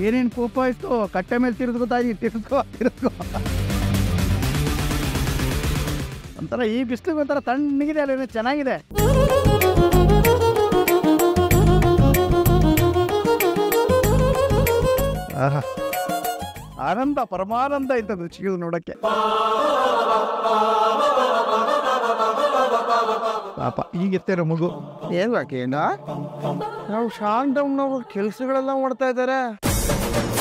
ಏನೇನು ಕೋಪ ಇತ್ತು ಕಟ್ಟೆ ಮೇಲೆ ತಿರ್ಸ್ಕೋ ತಾಯಿ ತಿರ್ಸ್ಕೋ ತಿರ್ಸ್ಕೋ ಒಂಥರ ಈ ಬಿಸಿಲಿಗೆ ಒಂಥರ ತಣ್ಣಗಿದೆ ಅಲ್ಲ ಚೆನ್ನಾಗಿದೆ ಆಹಾ ಆನಂದ ಪರಮಾನಂದ ಇದ್ದದ್ದು ಚಿಗುರು ನೋಡಕ್ಕೆ ಪಾಪ ಈಗಿತ್ತೇನೋ ಮಗು ಏನ್ ಯಾಕೇನ ನಾವು ಶಾಂತಮ್ನವ್ರ ಕೆಲ್ಸಗಳೆಲ್ಲ ಮಾಡ್ತಾ ಇದ್ದಾರೆ